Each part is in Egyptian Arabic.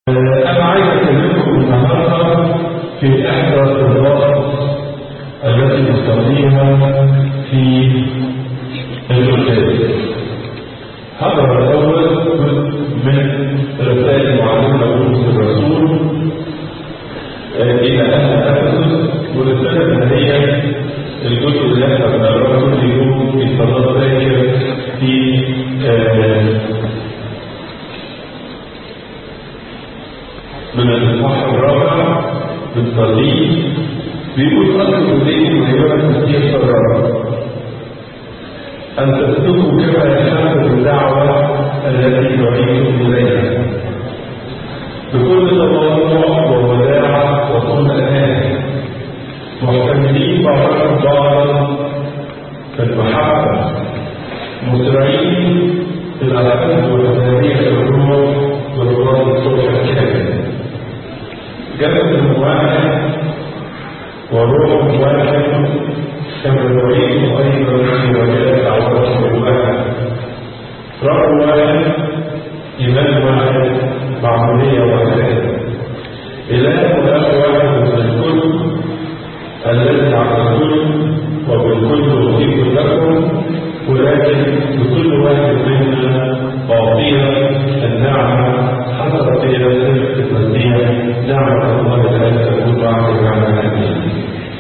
أنا عايز أكلمكم النهاردة في إحدى الصلوات التي نصليها في القداس. هذا الأول من رسائل معلمنا بولس الرسول إلى أهل أفسس ورسالة هي الجزء اللي احنا بنقراه كل يوم في صلاة باكر في من الإصحاح الرابع بنصليه بيقول أصل إليكم أيها المسيح الرب أن تسلكوا كما يحب الدعوة التي دعيتم إليها بكل تواضع ووداعة وطول أمان محتملين بعضكم بعضا في المحبة مسرعين إلى الحب والهدانية الروح ورضا الصوت الكامل جسد واحد وروح واحد كما نريد ايضا في مجال دعوته واحد رب واحد ايمان واحد معموليه واحده اله واخ واحد من الكل الذي على الكل وبالكل اضيف لكم ولكن لكل واحد منا اعطينا النعمه حسب قيادة المسيح نعمة الله الآن تكون معك ونعمة آمين.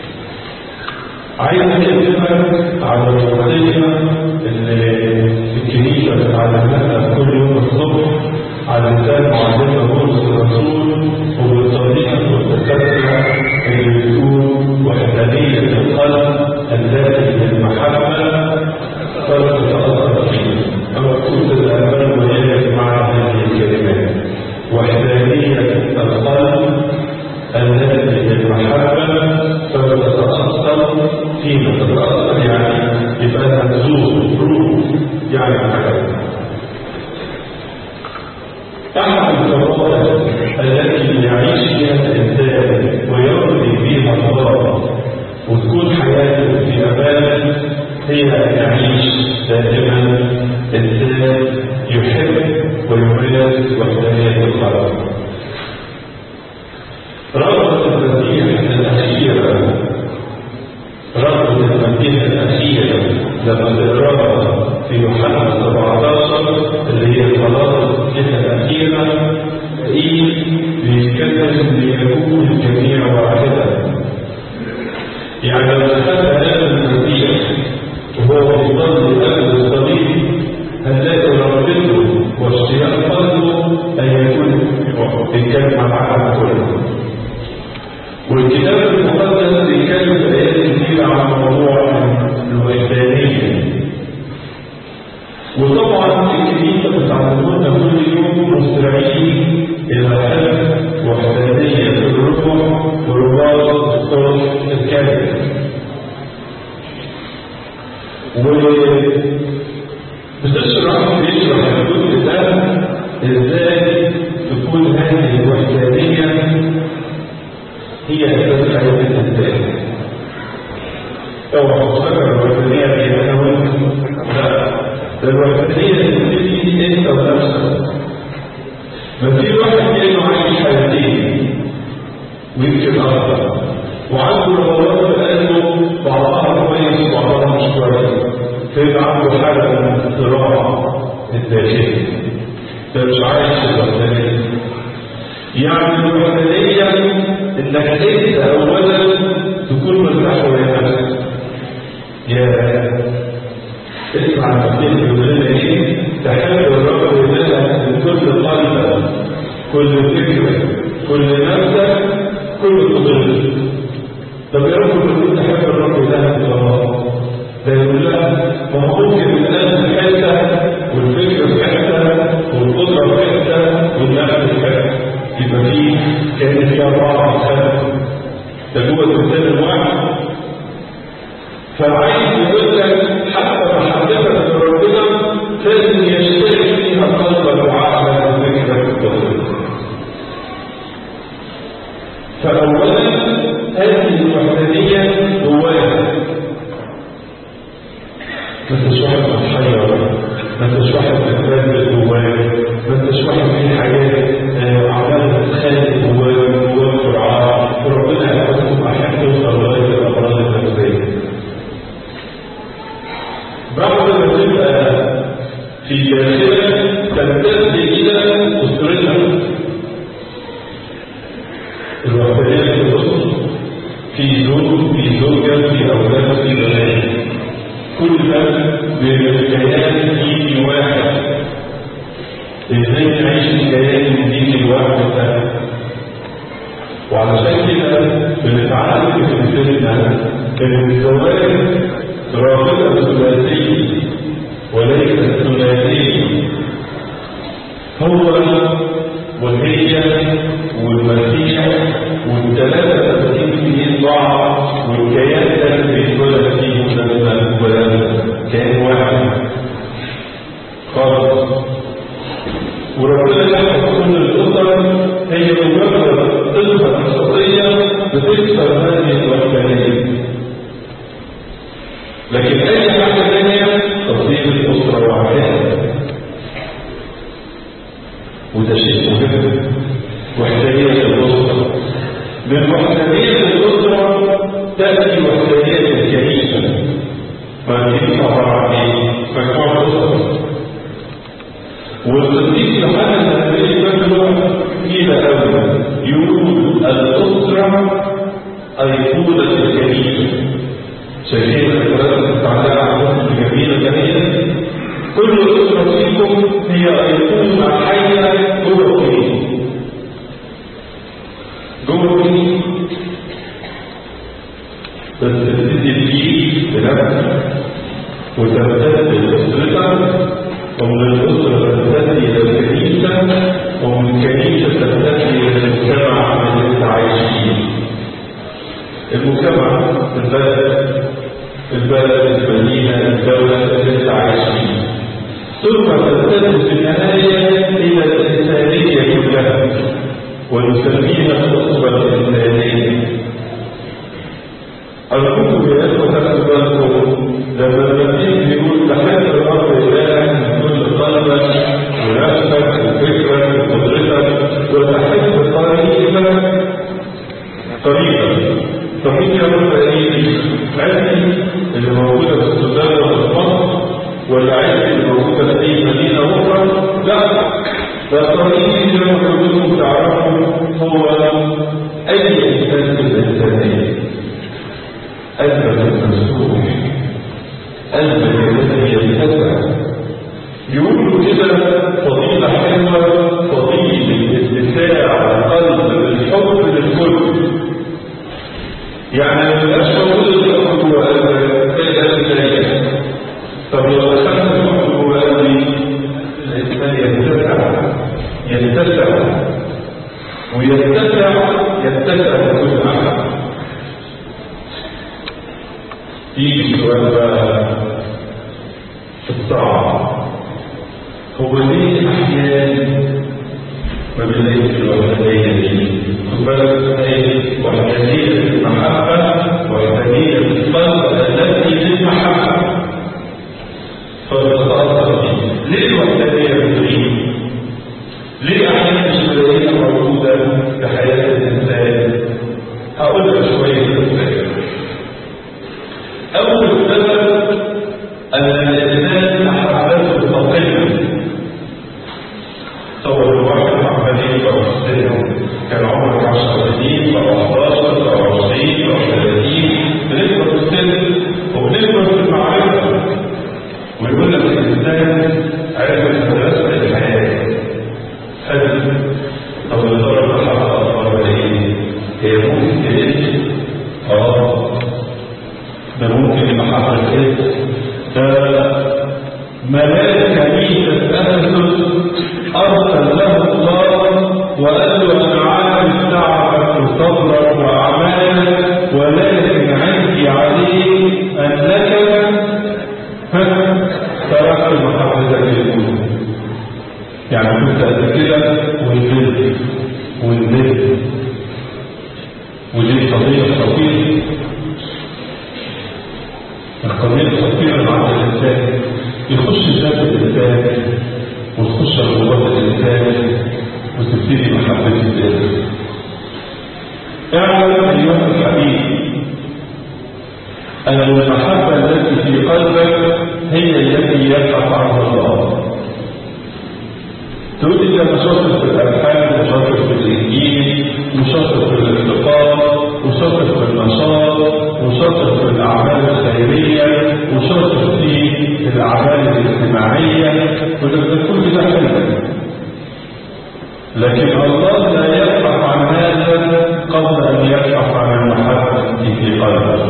عايز أكلمك على الوصية اللي الكنيسة بتعلمها كل يوم الصبح على لسان معلمنا بولس الرسول وبالطريقة المتكاملة اللي بتقول وحدانية القلب الذاتي للمحبة فرق تأثر فيه. أنا كنت الأمل ويجب مع هذه الكلمات. وحدانية القلب الذي للمحبة فتتأثر فيما تتأثر يعني يبقى مهزوز روح يعني محبة أحد الفضائل التي يعيش فيها الإنسان ويرضي فيها الله وتكون حياته في أمان هي أن يعيش دائما إنسان يحب ويمارس وحدانية القلب رغبة المسيح الأخيرة رغبة المسيح الأخيرة لما تقراها في يوحنا 17 اللي هي صلاة المسيح الأخيرة إيه بيتكلم ليكون الجميع واحدا يعني لما خد هذا المسيح وهو يصلي قبل الصليب هنلاقي رغبته واشتياق قلبه ان يكون بيتكلم عن العالم كله والكتاب المقدس بيتكلم في ايات كتير عن موضوع الوحدانيه وطبعا الكنيسه بتعلمنا كل يوم مسرعين الى حب وحدانيه الروح ورباط الصوت الكامل بتشرح بيشرح الجزء ده ازاي تكون هذه الوحدانيه هي اساس حياه الانسان اوعى تفكر الوحدانيه دي انا وانت لا ده الوحدانيه تبتدي انت ونفسك ما في واحد كانه عايش حياتين ويمكن اكتر وعنده رغبات في قلبه بعضها كويس وبعضها مش كويس فيبقى عنده حالة من الصراع الداخلي ده مش عايش الوحدانية يعني الوحدانية انك انت اولا تكون مرتاح ويا نفسك يا اسمع المسيح بيقول لنا ايه تحب الرب ولله من كل قلبك كل فكرة كل نفسك كل قدرتك طب يا رب كنت تحب الرب ولله بالله ده يقول لها ما هو ممكن الناس في حته والفكر في حته والقدره في حته والنفس في حته يبقى في كان في اربعه اقسام ده جوه الانسان الواحد فعايز يقول لك حتى محبتك لربنا لازم يشترك فيها قلبك وعقلك وفكرك وقدرتك فاولا هذه الوحدانيه جواك ما انتش واحد متحير ما انتش واحد متبدل جواك ما انتش واحد في حاجات عمال الوحدانية في الأسرة في زوج في زوجة في أولاد في بنات كل ده بكيان ديني واحد ازاي نعيش الكيان الديني الواحد ده وعلشان كده بنتعلم في سلسلتنا ان الزواج رابطه ثلاثيه وليس ثلاثيه هو وهي والمسيح والثلاثه ماسكين في ايد بعض والكيان ده اللي بيتولد فيه لما ولد كيان واحد خالص وربنا يحفظ كل الاسر هي مجرد قصه قصصيه بتكسر هذه الوحدانيه لكن اي حاجه ثانيه تصير الاسره وحدها وده شيء مهم وحدانيه الاسره من وحدانيه الاسره تاتي وحدانيه الكنيسه فالكنيسه عباره عن ايه؟ مجموعه اسر والقديس يوحنا النبي فاكره كده قوي يقول الاسره ايقونه الكنيسه شايفين الكلام اللي بتاعنا عن الجميله الجميله كل اسره فيكم هي ايقونه حيه جوه الكنيسه جوه الكنيسه بس تبتدي تجيب بنفسك وتمتد لاسرتك ومن الأسرة تمتد إلى الكنيسة ومن الكنيسة تمتد إلى المجتمع اللي أنت عايش فيه. المجتمع البلد البلد المدينة الدولة اللي أنت عايش فيه. ثم تمتد في النهاية إلى الإنسانية كلها ونسميها الأسرة الإنسانية. أرجوكم يا إخوة تاخدوا بالكم لما المسيح بيقول تحب الرب إلهك من كل قلبك ونفسك وفكرك وقدرتك وتحب قريبك قريبا طب مين يا رب قريبي؟ عيلتي اللي موجودة في السودان ولا في مصر ولا عيلتي اللي موجودة في أي مدينة أخرى؟ لا ده قريبي زي ما كلكم تعرفوا هو أي إنسان في الإنسانية قلبك المفتوح قلبك الذي يتسع يقولوا كده فضيلة حلوة فضيلة اتساع القلب بالحب للكل يعني ما يبقاش موجود الحب جوه قلبك زي قلب زيك طب لو دخلت الحب جوه قلبي الانسان يتسع يتسع ويتسع يتسع لكل احد يجي سؤال بقى الصعب هو ليه احيانا ما بنلاقيش الوحدانيه دي خد بالك ايه وحدانيه المحبه وحدانيه القلب التي للمحبه فبتتاثر بيه ليه الوحدانيه بتغيب ليه احيانا مش بنلاقيها موجوده في حياه الانسان هقول لك شويه اسباب أول سبب أن الإنسان محبته ثقيلة تصور الواحد عمال يبقى في السن كان عمرك 10 سنين أو 11 أو 20 أو 30 بنكبر في السن وبنكبر في المعرفة ويقول لك الإنسان عرف مدرسة الحياة هل طب الإدارة المحبة أصلا إيه؟ هي ممكن تقل؟ آه ده ممكن المحبة كده ده ملاك كنيسة أفسس أرسل له الله وقال له أنا عارف تعبك وصبرك وأعمالك ولكن عندي عليك أنك تركت محبتك للكل يعني كنت قد كده ونزلت ونزلت ودي قضية خطيرة القضية الخطيرة مع الإنسان يخش ذات الإنسان وتخش رغبات الإنسان وتبتدي محبة الذات اعلم أيها الحبيب أن المحبة التي في قلبك هي التي يبحث عنها الله تقول لي أنا شاطر في الألحان وشاطر في الإنجيل وشاطر في الاستقامة يقول لك ده كل ده حلو لكن الله لا يبحث عن هذا قبل ان يبحث عن المحبه في قلبه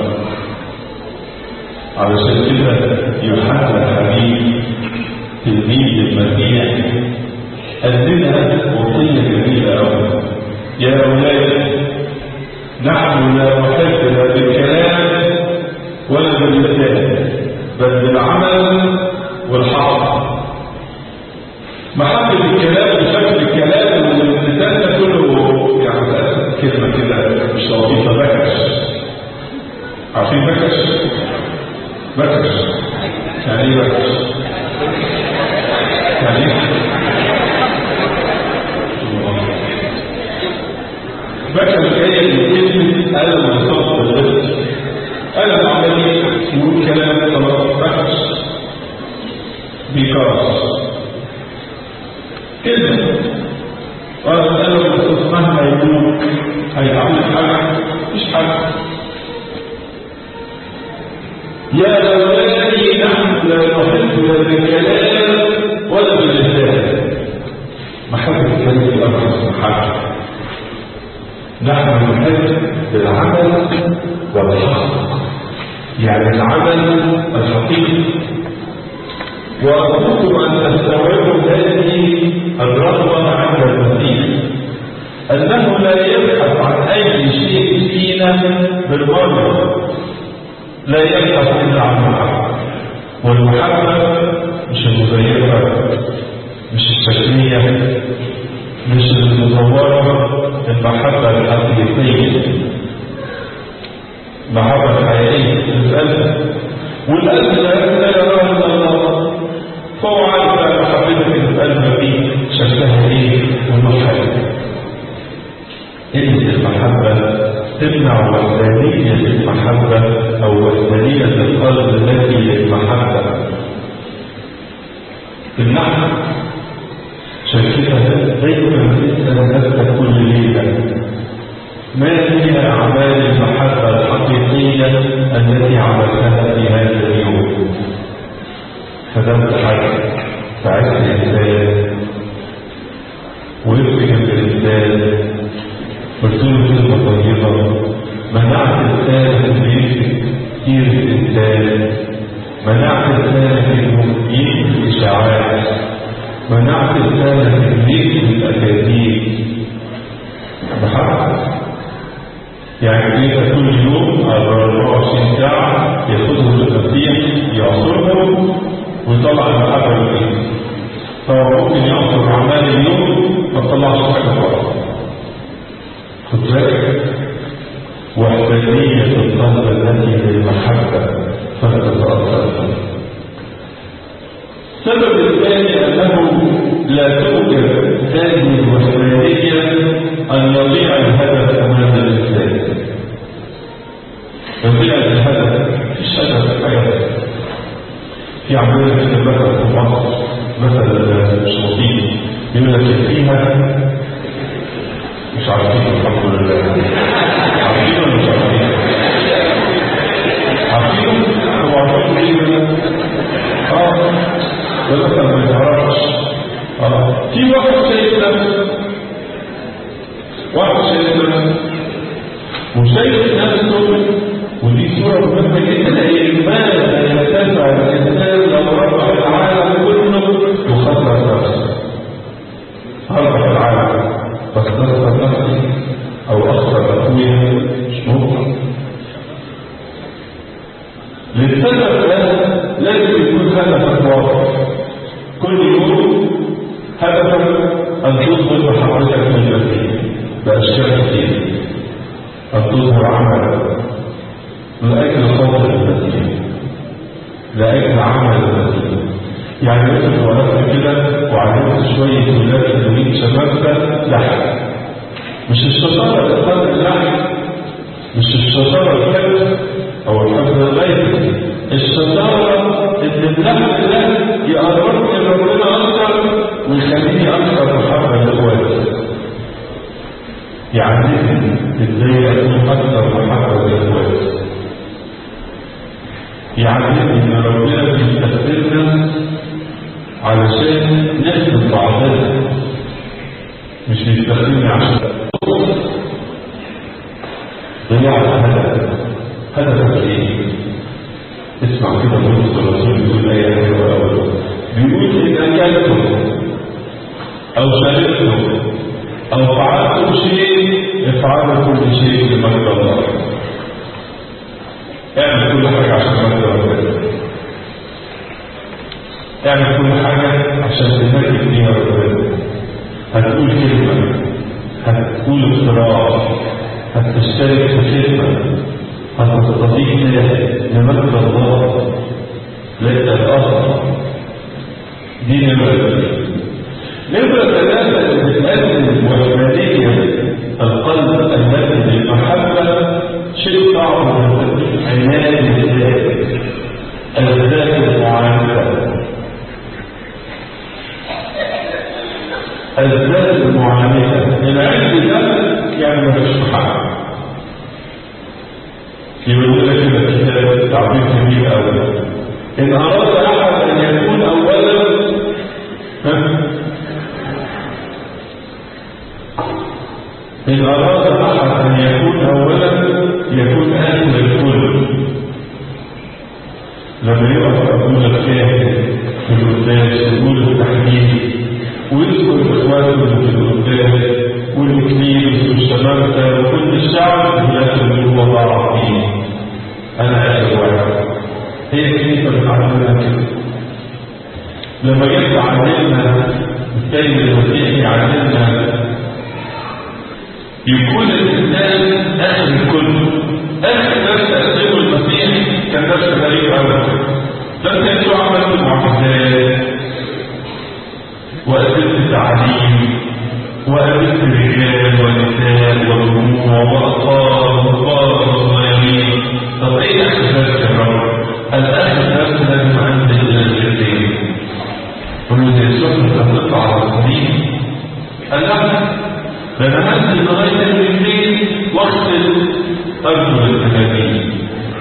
علشان كده يوحنا الحبيب تلميذ المسيح أدلها وصية جميلة أوي يا أولاد نحن لا نحب لا بالكلام ولا باللسان بل بالعمل والحق محبة الكلام وشكل الكلام واللسان ده كله يعني كلمة كده مش لطيفة بكش عارفين بكش؟ بكش يعني ايه بكش؟ يعني ايه؟ بكش جاية من كلمة ألم وصف باللبس ألم عملي يقول كلام خلاص بكش بيكاس كلمة قال ألم وصف مهما يقول هيتعمل حاجة مفيش حاجة يا أولادي نحن لا نحب لا بالكلام ولا باللسان محبة الكلام في الأمر محبة نحن نحب بالعمل والحق يعني العمل الحقيقي وأرجوكم أن تستوعبوا هذه الرغبة عند المسيح أنه لا يبحث عن أي شيء فينا بالمرة لا يبحث إلا عن المحبة والمحبة مش المزيفة مش الشكلية مش المزورة المحبة الحقيقية محبة حقيقية القلب والقلب لا يراه إلا الله فهو عارف بقى محبتك القلب دي شكلها ايه ومحبة إن المحبة تمنع وحدانية المحبة أو وحدانية القلب التي للمحبة تمنعها شكلها دايما تسأل نفسك كل ليلة ما هي أعمال المحبة الحقيقية التي عملتها في هذا اليوم خدمت حد ساعدت إنسان وقفت جنب الإنسان قلت له كلمة طيبة منعت لسانك انه يكتب سيرة الإنسان منعت لسانك انه يكتب إشاعات منعت لسانك انه يكتب الأكاذيب بحق يعني انت كل يوم 24 ساعة ياخدهم المسيح يعصرهم ويطلع المحبة اللي فهو ممكن يعصر أعمال اليوم ما تطلعش حاجة خالص خد بالك وحدانية القلب التي للمحبة فلا تتأثر السبب الثاني أنه لا توجد هذه الوحدانية أن يضيع الهدف أمام الإنسان يضيع الهدف مفيش هدف حياة في عملية كده مثلا في مصر مثلا مش لطيف يقول لك فيها مش عارفين الحمد لله عارفين ولا مش عارفين؟ عارفين؟ هو عارفين ايه اه ده مثلا ما يعرفش اه في واحد شايف نفسه واحد شايف نفسه وشايف نفسه ودي صورة مهمة جدا هي لماذا يرتفع الإنسان لو ربح العالم كله وخسر نفسه ربح العالم بس نخسر نفسي أو أخسر أخويا مش ممكن للسبب ده لازم يكون هدفك واضح كل يوم هدفك أن تظهر محبتك في المسيح بأشكال كثيرة أن تظهر عملك من أجل خاطر المسيح لأجل عمل المسيح يعني انت اتولدت كده وعلمت شوية ولاد حلوين شبابك لحم مش الشطارة تختار اللحم مش الشطارة الحفظ أو الحفظ الغيب الشطارة إن اللحم ده يقربني لربنا أكتر ويخليني أكثر محبة لإخواتي يعلمني إزاي أكون أكثر محبة لإخواتي يعلمني إن ربنا بيستخدمنا علشان نخدم بعضنا مش بيستخدمني عشان ضياع الهدف هدفك ايه؟ اسمع كده بولس الرسول بيقول ايه حلوه قوي بيقول ان اكلتم او شربتم او فعلتم شيء افعلوا كل شيء لمجد الله اعمل كل حاجه عشان مجد ربنا اعمل كل حاجه عشان تمجد بيها ربنا هتقول كلمه هتقول اقتراح هتشترك في خدمه هتستضيف لمجد الله ليس الأرض دي نمرة نمرة ثلاثة بتقدم وحدانية القلب الذي للمحبة شيء صعب عناية الذات الذات المعانفة الذات المعانفة العلم ده يعني مفيش محبة يقول لك كده الكتاب تعبير جميل قوي ان اراد احد ان يكون اولا ان اراد احد ان يكون اولا يكون اخر الكل لما يقف ابونا الكاهن في القداس يقول التحديد ويذكر اخواته في القداس والمكنيس والشمامسه وكل الشعب لكن هو ضاع فيه انا اخر واحد هي الكنيسه بتعلمنا كده لما جيت تعلمنا السيد المسيح يعلمنا يكون الانسان اخر الكل اخر درس قدمه المسيح كان درس غريب قوي درس يسوع عمل المعجزات وقدمت التعليم وقابلت الرجال والنساء والجموع واطفال وكبار وصغيرين طب ايه اخر درس يا رب؟ الاخر درس لازم انزل الى الجزيره قلت زي الصبح انت هتطلع على الطريق قال لا ده انا هنزل لغايه الرجلين واغسل ارجل التلاميذ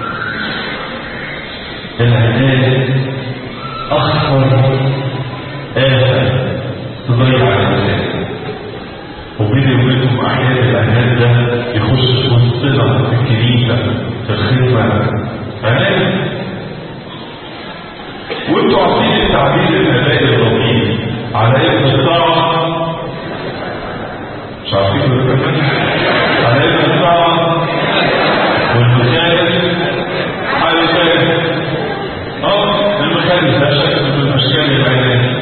العناد اخطر آفة تضيع الانسان وبيني وبينكم احيانا العناد ده يخش في وسطنا في الكنيسه في الخدمه عناد وانتوا عارفين التعبير الابائي اللطيف على ابن الطاعه مش عارفين على ابن الطاعه والمخالف حال ثالث اه المخالف ده شكل من اشكال العناد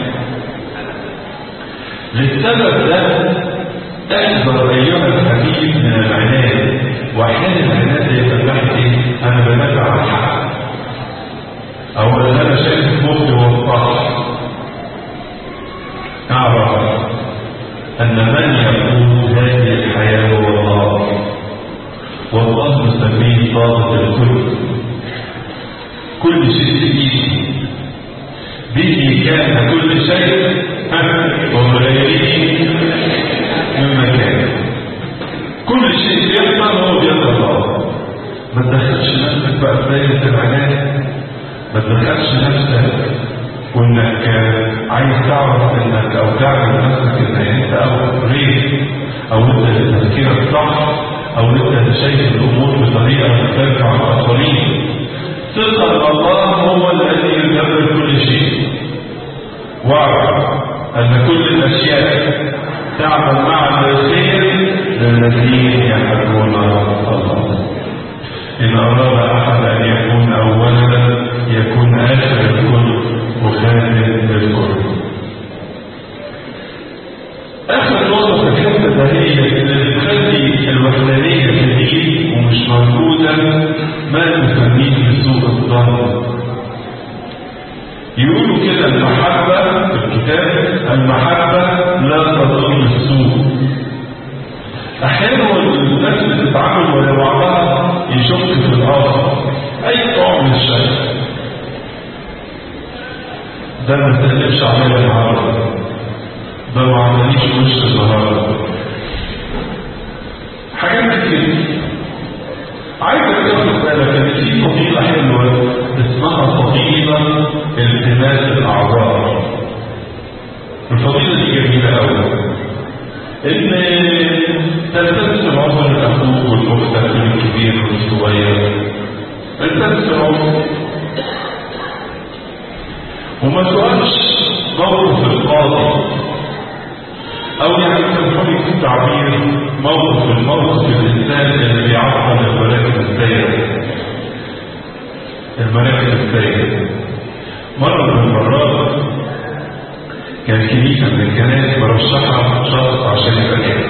للسبب ده احذر ايها الحبيب من العناد واحيانا العناد ده يبقى ناحيه ايه؟ انا بنافع على الحق او ان انا شايف مخي والصح اعرف ان من يقود هذه الحياه هو الله والله نسميه طاقه الكل كل شيء بايده به كان كل شيء ومن غيره من مكان كل شيء بيحصل هو بيد الله ما تدخلش نفسك بقى في دايره العناد ما تدخلش نفسك وانك عايز تعرف انك او تعرف نفسك ان انت او غير او انت تفكيرك صح او انت شايف الامور بطريقه مختلفه عن الاخرين ثقه الله هو الذي يدبر كل شيء واعرف ان كل الاشياء تعمل معا للخير للذين يحبون الله إن أراد أحد أن يكون أولا يكون آخر الكل وخاتم للكل آخر نقطة في الحتة ده هي اللي بتخلي الوحدانية تزيد ومش موجودة ما نسميه بسوء الظن يقولوا كده المحبة في الكتاب المحبة لا تظن السوء أحيانا الناس بتتعامل ويا بعضها يشك في الآخر أي نوع من الشك ده ما تقلبش عليا النهارده ده ما عمليش وش النهارده حاجات كتير عايزك تاخد بالك ان في فضيله حلوه اسمها فضيله التماس الاعذار الفضيلة دي جميلة أوي إن تلتمس عذر الأخوك والأخت الكبير والصغير تلتمس عذر وما سؤالش موقف القاضي أو يعني تنفذ في التعبير موقف الموقف الإنسان اللي بيعطل المراكز السيئة المراكز السيئة مرة من المرات كان كنيسة من الكنائس مرشحة شخص عشان يبقى كده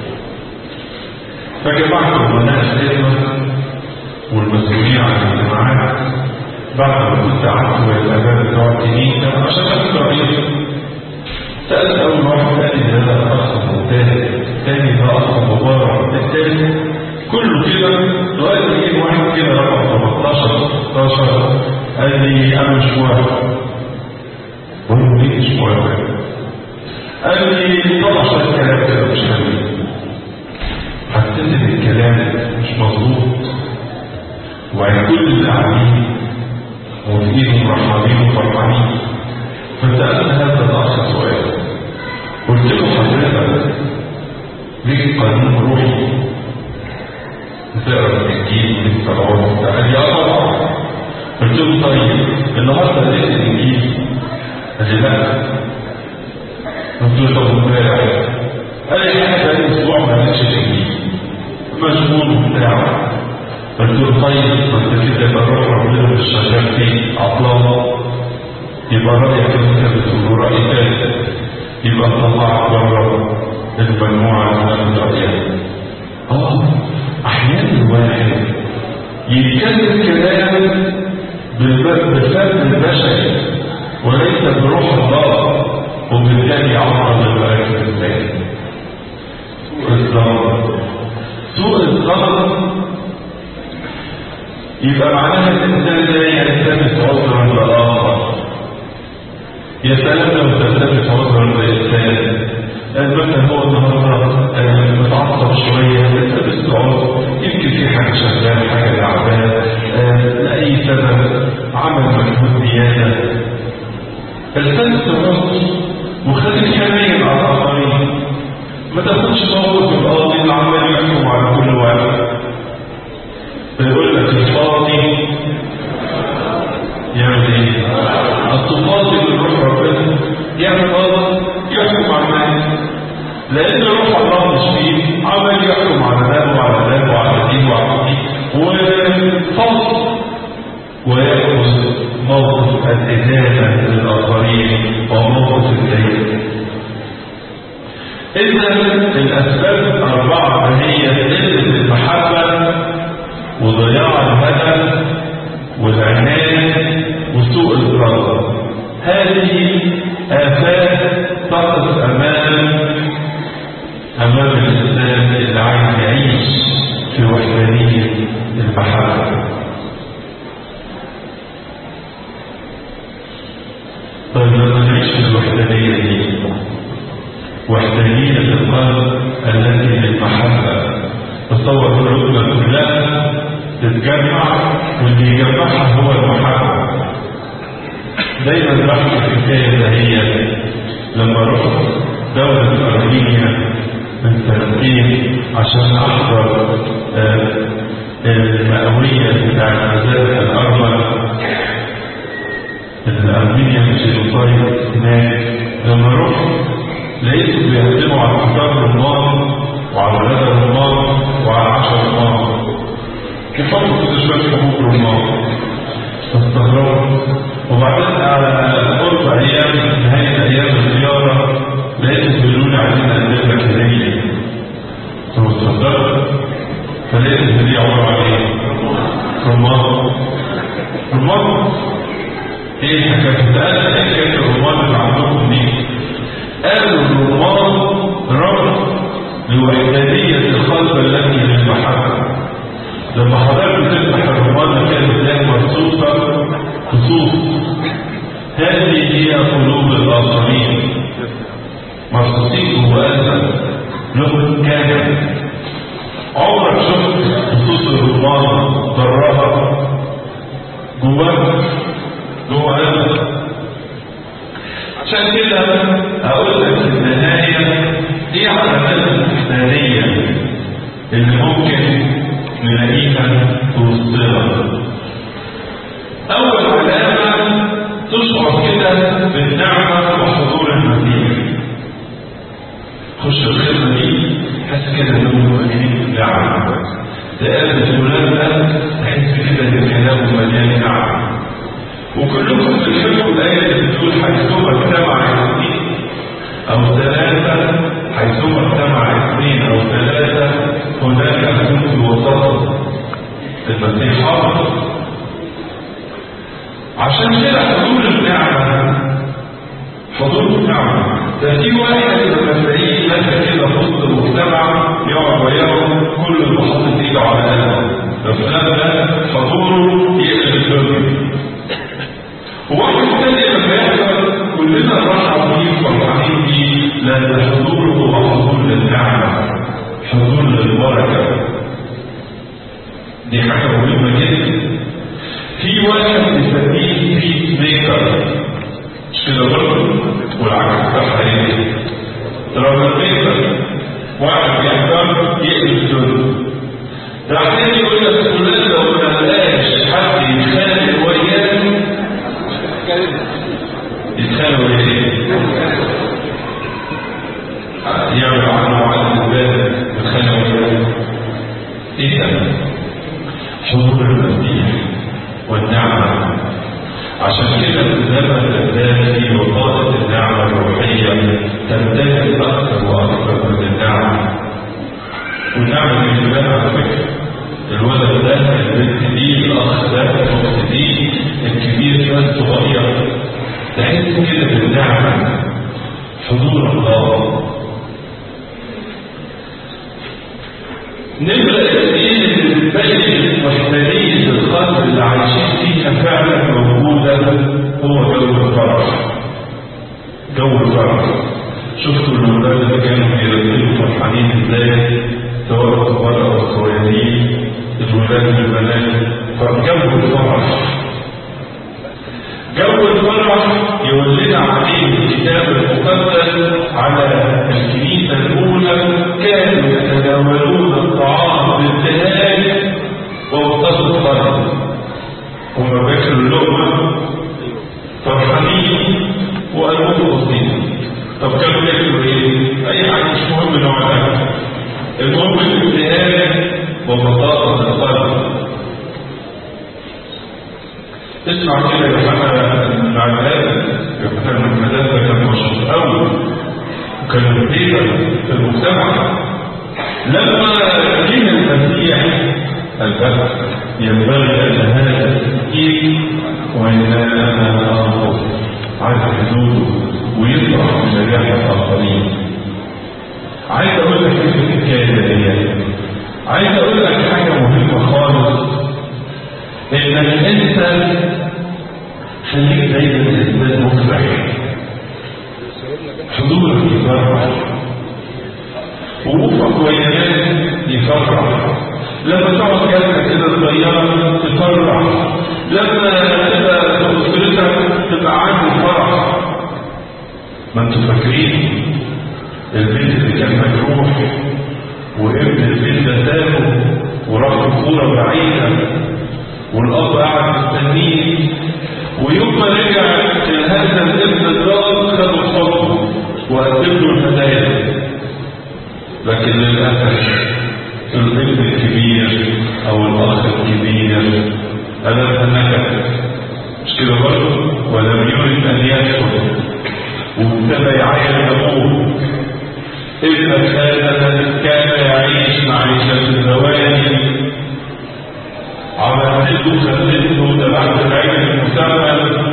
فجمعت أمناء الخدمة والمسؤولين عن الاجتماعات بعد ما كنت قعدت مع الآباء بتوع الكنيسة عشان أخد رأيهم سألت أول واحد قال لي ده أخ الثاني الثاني ده أخ مبارك الثالث كله كده لغاية ما يجي واحد كده رقم 15 16 قال لي أنا مش موافق بقول له ليه مش موافق؟ قال لي طلع شوية كلام كده مش حلو حسيت إن الكلام مش مظبوط وعن كل اللي قاعدين وفيهم مرحبين وفرحانين فسألت هذا الأخ سؤال قلت له حضرتك ليك قانون روحي تقرا الانجيل من الصلوات قال لي اه طبعا قلت له طيب النهارده لقيت الانجيل قال لي لا قلت له طب امبارح قال لي احنا بقالي اسبوع ما لقيتش الانجيل مشغول وبتاع قلت له طيب ما انت كده يبقى روح ربنا مش شغال فيه عطلان يبقى رايك انت بتقول راي ثالث يبقى طلعت بره المجموعه اللي انا رايها اه احيانا الواحد يتكلم كلام بالفهم البشري وليس بروح الله وبالتالي يعرض للمراكز الثانيه سوء الظن سوء الظن يبقى معناها الانسان ده يلتمس عذرا للاخر يا سلام لو تلتمس عذرا للانسان مثلا هو النهارده متعصب شويه يلتمس عذر يمكن في حاجه شغاله حاجه تعبانه لاي سبب عمل مجهود زياده التمس عذر وخليك حنين على الاخرين ما تاخدش موقف القاضي اللي عمال يحكم على كل واحد فيقول لك القاضي يعمل ايه؟ القاضي اللي روح ربنا يعمل قاضي يحكم على الناس لان روح الله مش فيه عمال يحكم على ده وعلى ده وعلى دي وعلى دي وفصل ويأخذ موقف الإدانة للآخرين وموقف الدين إذا الأسباب الأربعة هي قلة المحبة وضياع الهدف والعناد وسوء الإرادة هذه آفات تقف أمام أمام الإنسان اللي عايز يعيش في وحدانية المحبة طيب لما نعيش في الوحدانية دي وحدانية القلب التي للمحبة تصور قلوبنا كلها تتجمع واللي يجمعها هو المحبة دايما بحكي الحكاية ده هي لما رحت دولة أرمينيا من سنتين عشان أحضر المئوية بتاعت مزارع الأرمل الأرمينيا في جيروسايم هناك لما رحت لقيته بيقدموا على الفطار رمان وعلى غدا رمان وعلى عشاء رمان يحطوا كده شوية حبوب رمان فاستغربت وبعدين على قرب أيام نهاية أيام الزيارة لقيتهم بيقولوا لي عايزين نقدم لك هدية فاستغربت فلقيت الهدية عبارة عن إيه؟ رمان رمان ايه الحكايه سالت ايه حكايه الرمان اللي عندكم دي قالوا الرمان رمز لوحدانيه القلب التي للمحبه لما حضرتك تفتح الرمان كان تلاقي مرصوصه خصوص هذه هي قلوب الاخرين مرصوصين جوانا لهم كامل عمرك شفت خصوص الرمان ضرها جواك جوه قلبك عشان كده هقول لك في النهاية ايه علامات الاستثنائية اللي ممكن نلاقيها في وسطنا أول علامة تشعر كده بالنعمة وحضور المسيح خش الخدمة دي حس كده انه مليان نعمة تقابل فلان ده تحس كده ان كلامه مليان نعمة وكلكم بتحبوا الآية اللي بتقول حيثما اجتمع اثنين أو ثلاثة حيثما اجتمع اثنين أو ثلاثة هناك أكون في وسط المسيح حاضر عشان كده حضور النعمة حضور النعمة ده في واحد لما تلاقيه ماشي كده في وسط المجتمع يقعد وياهم كل اللي حاطط ايده على قلبه ففلان ده حضوره يقلب الدنيا وواحد تاني لما يحصل كلنا نرحب بيه فرحانين بيه لان حضوره هو حضور للنعمة حضور للبركة دي حاجة مهمة جدا في واحد بنسميه بيس ميكر مش كده برضه والعكس بتاعها ايه؟ راجل ميكر واحد بيحضر يقلب الدنيا ده عشان يقول لك فلان لو ما لقاش حد يتخانق وياه يتخانق وياه يعمل عنه وعن الزباله يتخانق وياه ايه ده؟ حضور المسيح والنعمة عشان كده الزمن الذاتي وطاقة النعمة الروحية تمتلك أكثر وأكثر من النعمة والنعمة بالنسبة لها على فكرة الولد ده البنت دي الأخ ده الأخت دي الكبير ده الصغير تحس كده بالنعمة حضور الله نبدأ الاثنين اللي بتبين وحدانية الخلق اللي عايشين فيها فعلا موجودة هو جو الفرح جو الفرح شفتوا الولاد اللي كانوا بيرتبوا فرحانين ازاي سواء الكبار او الصغيرين الولاد والبنات فجو الفرح جو الفرح يولنا عليه الكتاب المقدس على الكنيسة الأولى كانوا يتناولون الطعام بابتهاج وبسط قلب هم بياكلوا اللقمة فرحانين وقلبهم بسيط طب كانوا بياكلوا ايه؟ أي حاجة مش مهم نوع الأكل المهم الابتهاج وبساطة القلب اسمع كده يا محمد المعلمات كان المدرسة كان مشهور قوي وكان مديرا في المجتمع لما جه المسيح البحث ينبغي ان هذا التفكير وان انا انظر عن حدوده ويفرح بنجاح الاخرين عايز اقول لك ايه الحكايه دي عايز اقول لك حاجه مهمه خالص انك انت خليك دايما انسان مفرح حضورك يفرح وقوفك ويا ناس يفرح لما تقعد جنبك كده صغيره تفرح لما تبقى في اسرتك تبقى عامل فرح ما انتوا فاكرين البيت اللي كان مجروح وابن البيت ده سابه وراح الكوره بعيده والاب قاعد مستنيه ويوم ما رجع هذا الابن الضال خده بحضنه وقدم له الهدايا لكن للاسف الابن الكبير او الاخ الكبير الم نكت مش كده برضه ولم يرد ان يدخل وابتدى يعاين ابوه ابنك هذا كان يعيش معيشه الزواج عملته خليته تبعت العين المستقبل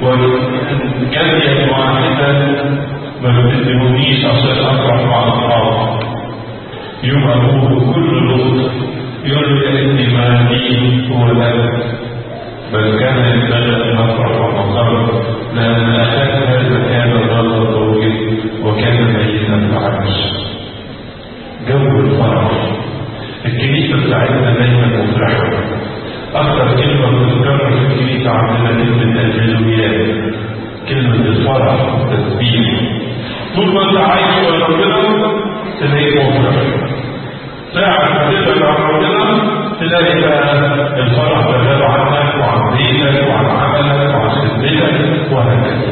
وجريت واحدة ما بتدهونيش عشان أفرح مع أصحابي يوم أبوه كل لطف يقول له يا ابني ما لي هو الأب بل كان ينبغي أن أفرح ومصر لأن أخاك هذا كان ظل طويل وكان ميتا فعاش جو الفرح الكنيسة بتاعتنا دايما مفرحة أكثر كلمة بتتكرر في الكنيسة عندنا كلمة الهللويات كلمة الفرح والتسبيح طول ما انت عايش ورا ربنا تلاقيك مفرح ساعة ما تبعد عن ربنا تلاقي بقى الفرح بغاب عنك وعن دينك وعن عملك وعن خدمتك وهكذا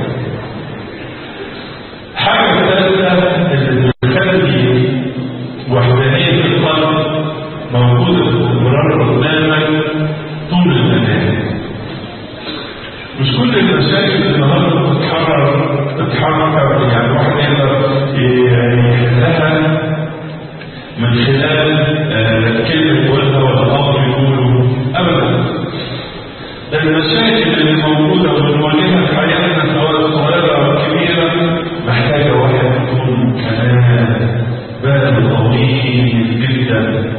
حاجة ثالثة اللي بتخلي وحدانية القلب موجودة باستمرار قدامك طول الزمان مش كل المشاكل النهارده بتتحرر بتتحرك يعني واحد يقدر يحلها من خلال كلمة والده ولا أب يقولوا أبدا المشاكل اللي موجودة والمواجهة في حياتنا سواء صغيرة أو كبيرة محتاجة واحد يكون كلام بال طويل جدا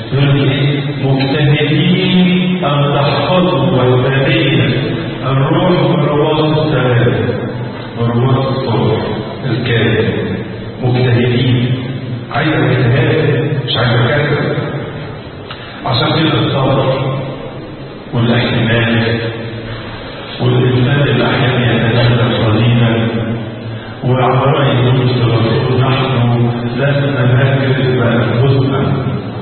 مجتهدين أن تحفظوا وحدانية الروح والرواس الثلاثة والرواس الصبح الكامل مجتهدين عايز اجتهاد مش عايز كسل عشان كده الصبر والاحتمال والإنسان اللي أحيانا يتنزل قليلا وعبر يقول الرسول نحن لسنا نكذب أنفسنا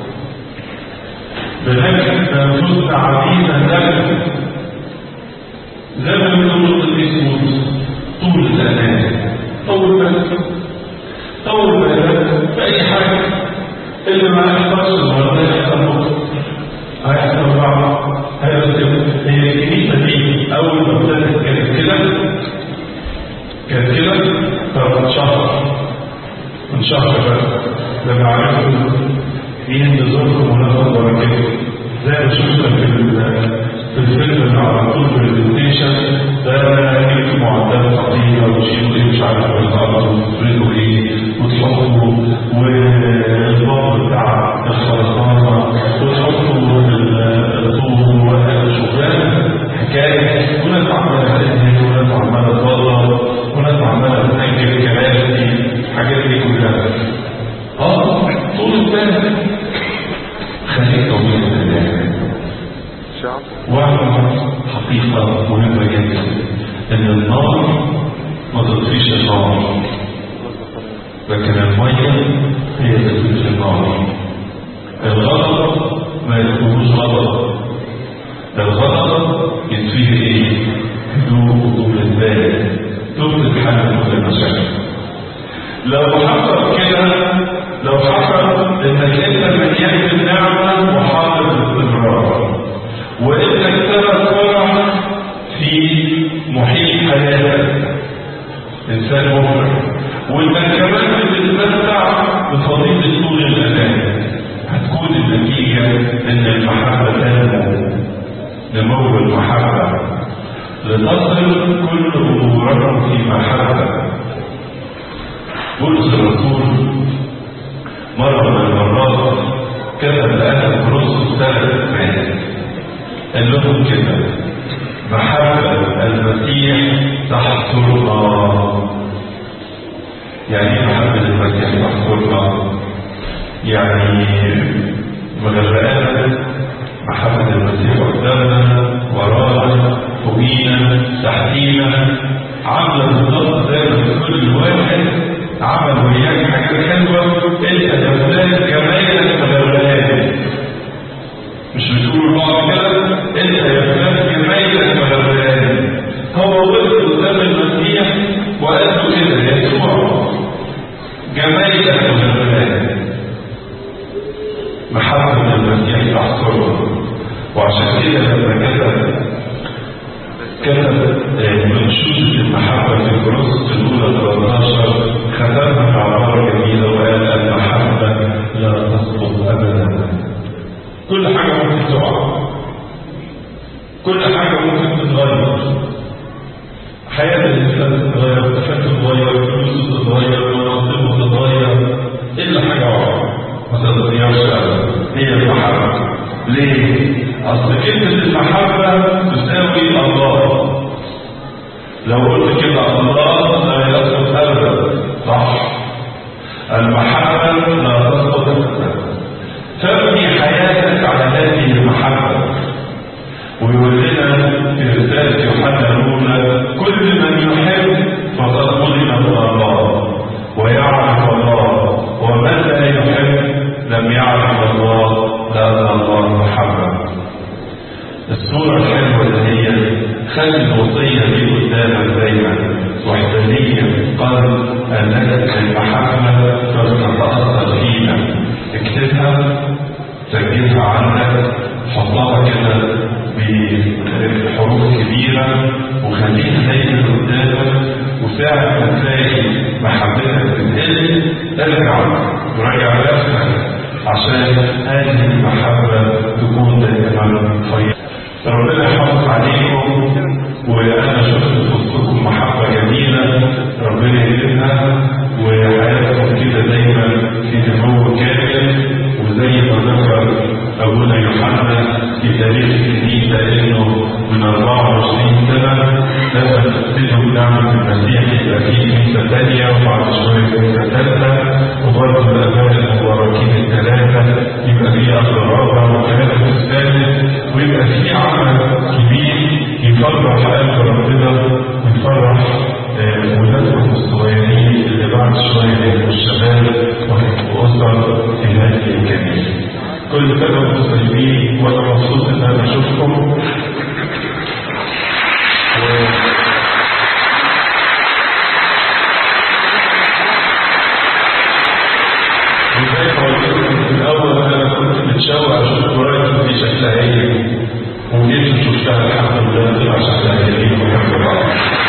بنكذب أنفسنا عبيدا لك زي ما بيقول القديس موسى طول الأمان طول بالك طول بالك في أي حاجة اللي ما يحصلش النهارده يحصل بكرة هيحصل بعض هيحصل هي الكنيسة دي أول ما ابتدت كانت كده كانت كده طب شهر من شهر بس لما عرفوا مين نزوركم وناخد بركتكم زي ما شفنا في في الفيلم اللي على طول برزنتيشن ده يجيب معدات خطيره وشيلوا ايه مش عارف بالظبط وتفردوا ايه وتحطوا والباب بتاع الخرسانه وتحطوا الطوب وشغلانه حكايه وناس عماله تنهي وناس عماله تضرب وناس عماله تنجل كراسي الحاجات دي كلها اه طول السنه خليك طويل السنه واعلم حقيقة مهمة جدا ان النار ما تطفيش النار لكن المية هي اللي تطفي النار الغضب ما يكونوش غضب الغضب يطفيه ايه؟ هدوء وطول البال تفرض حل كل المشاكل لو حصل كده لو حصل انك انت مليان بالنعمة وحاضر باستمرار وانك ترى فرح في محيط حياتك انسان مفرح وانك كمان بتتمتع بفضيلة طول الامان هتكون النتيجة ان المحبة تنمو نمو المحبة لتصل كل امورنا في محبة بولس الرسول مرة من المرات كتب لأهل كورنثوس ثلاث آيات قال لهم كده محبة المسيح تحصرنا يعني ايه محبة المسيح تحصرنا يعني مغرقانا محبة المسيح قدامنا ورانا فوقينا تحتينا عاملة بالظبط زي ما كل واحد عمل وياك حاجات حلوة انت تفلان جمالك مغرقاك مش بتقول بعض كده انت يا فلان جمالك مغرقاك هو وقف قدام المسيح وقال له كده يسوع جمالك مغرقاك محبة المسيح تحصرنا وعشان كده لما كتب كتب منشود المحبة في الكورنثوس الأولى 13 ختمها بعبارة جميلة وقال المحبة لا تسقط أبدا كل حاجة ممكن تقع كل حاجة ممكن تتغير حياة الإنسان تتغير صفاته تتغير فلوسه تتغير مناصبه تتغير إلا حاجة واحدة ما تتغيرش أبدا هي المحبة ليه؟ أصل كلمة المحبة تساوي الله لو قلت كده الله لا يسقط أبدا صح المحبة لا تسقط أبدا تبني حياتك على هذه المحبة ويقول لنا في رسالة يوحنا الأولى كل من يحب الله لأن الله محبة الصورة الحلوة اللي هي خلي الوصية دي قدامك دايما وحدانية قلب أنك المحبة تتأثر فينا اكتبها سجلها عندك حطها كده بحروف كبيرة وخليها دايما قدامك وساعة ما تلاقي محبتك بتقل ارجع وراجع نفسك عشان هذه المحبة تكون دائما طيبة ربنا يحافظ عليكم وانا شفت في وسطكم محبة جميلة ربنا يديمها وحياتكم كده دايما في نمو كامل وزي ما ذكر ابونا يوحنا في تاريخ الكنيسة انه من 24 سنة لازم تبتدوا نعمة المسيح يبقى في كنيسة ثانية وبعد شوية كنيسة ثالثة وبرضه الآباء المباركين الثلاثة يبقى في أخ الرابع وثلاثة الثالث ويبقى في عمل كبير يفرح قلب ربنا ويفرح ولادكم الصغيرين اللي بعد شوية يبقوا الشباب وهيبقوا أسر في هذه الكنيسة. كل سنة وانتم طيبين وأنا مبسوط إن أنا أشوفكم. وزي ما قلت لكم في الأول أنا كنت متشوق أشوف قرايتي دي شكلها إيه وجيت شفتها الحمد لله طلع شكلها جميل وحلو